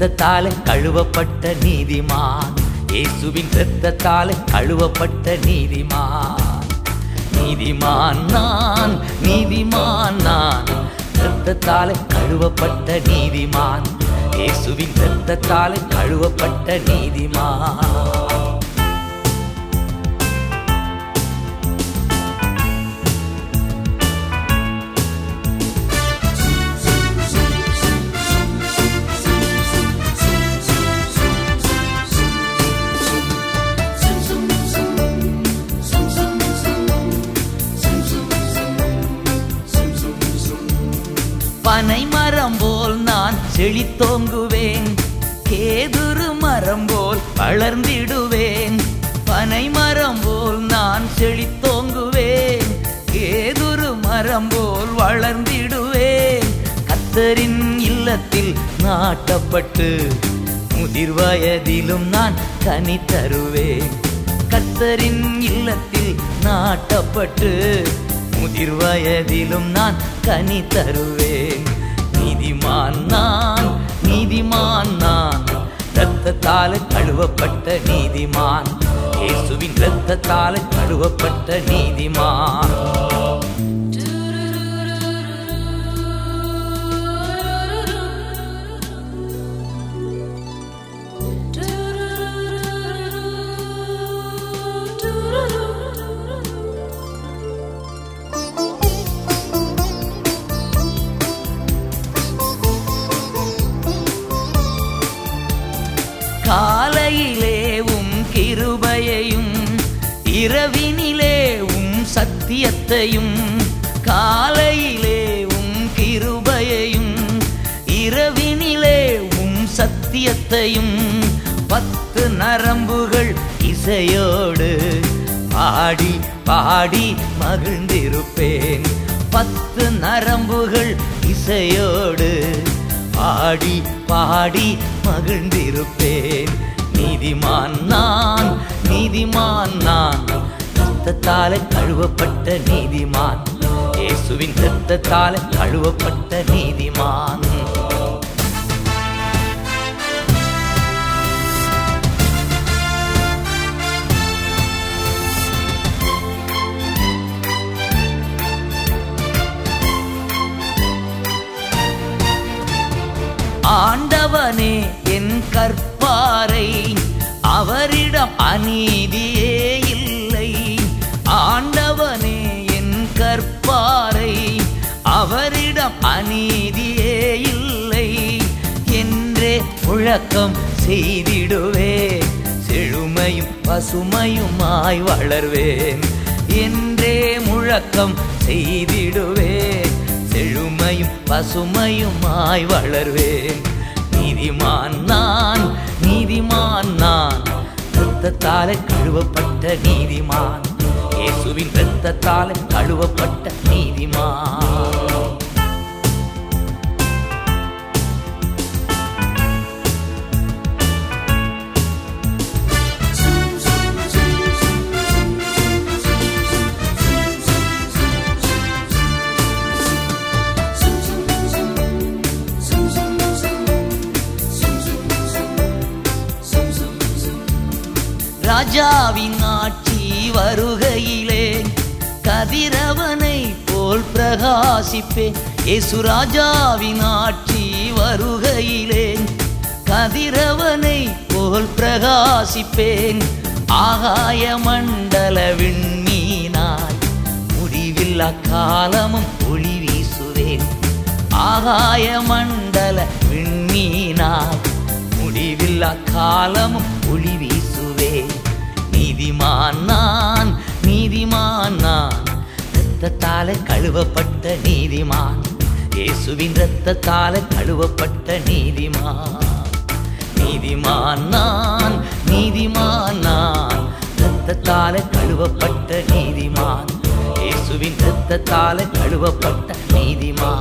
இரத்தத்தாலே கழுவப்பட்ட நீதிமான் இயேசுவின் இரத்தத்தாலே கழுவப்பட்ட நீதிமான் நீதிமான் நான் நீதிமான் நான் இரத்தத்தாலே கழுவப்பட்ட நீதிமான் இயேசுவின் இரத்தத்தாலே கழுவப்பட்ட நீதிமான் பனை மரம் போல் நான் செழித்தோங்குவேன் கேதுரு மரம் போல் வளர்ந்திடுவேன் பனை மரம் போல் நான் செழித்தோங்குவேன் கேதுரு மரம் போல் வளர்ந்திடுவேன் கத்தரின் இல்லத்தில் நாட்டப்பட்டு முதிர் வயதிலும் நான் கனி தருவேன் கத்தரின் இல்லத்தில் நாட்டப்பட்டு முதிர் வயதிலும் நான் கனி தருவேன் நீதிமான் நான் நீதிமான் நான் இரத்தத்தால் கழுவப்பட்ட நீதிமான் இயேசுவின் இரத்தத்தால் கழுவப்பட்ட நீதிமான் காலையிலே உம் கிருபையையும் இரவினிலே உம் சத்தியத்தையும் காலையிலே உம் கிருபையையும் இரவினிலே உம் சத்தியத்தையும் பத்து நரம்புகள் இசையோடு பாடி பாடி மகிழ்ந்திருப்பேன் பத்து நரம்புகள் இசையோடு பாடி பாடி மகிழ்ந்திருப்பேன் நீதிமான் நான் நீதிமான் நான் ரத்தத்தால கழுவப்பட்ட நீதிமான் இயேசுவின் ரத்தத்தால கழுவப்பட்ட நீதிமான் ஆண்டவனே என் கற்பாரை அவரிடம் அநீதியே இல்லை ஆண்டவனே என் கற்பாரை அவரிடம் அநீதியே இல்லை என்றே முழக்கம் செய்திடுவே செழுமையும் பசுமையுமாய் வளர்வேன் என்றே முழக்கம் செய்திடுவேன் செழுமையும் பசுமையுமாய் வளர்வேன் நீதிமான் நான் நீதிமான் நான் இரத்தத்தாலே கழுவப்பட்ட நீதிமான் இயேசுவின் இரத்தத்தாலே கழுவப்பட்ட நீதிமான் ராஜாவின் ஆட்சி வருகையிலே கதிரவனை போல் பிரகாசிப்பேன் இயேசு ராஜாவின் ஆட்சி வருகையிலே கதிரவனை போல் பிரகாசிப்பேன் ஆகாய மண்டல விண்மீனாய் முடிவில்லா காலமும் ஒளி வீசுவேன் ஆகாய மண்டல விண்மீனாய் முடிவில்லா காலமும் ஒளி வீசுவேன் நீதிமான் நான் நீதிமான் நான் இரத்தத்தால கழுவப்பட்ட நீதிமான் இயேசுவின் இரத்தத்தால கழுவப்பட்ட நீதிமான் நீதிமான் நான் நீதிமான் நான் இரத்தத்தால கழுவப்பட்ட நீதிமான் இயேசுவின் இரத்தத்தால கழுவப்பட்ட நீதிமான்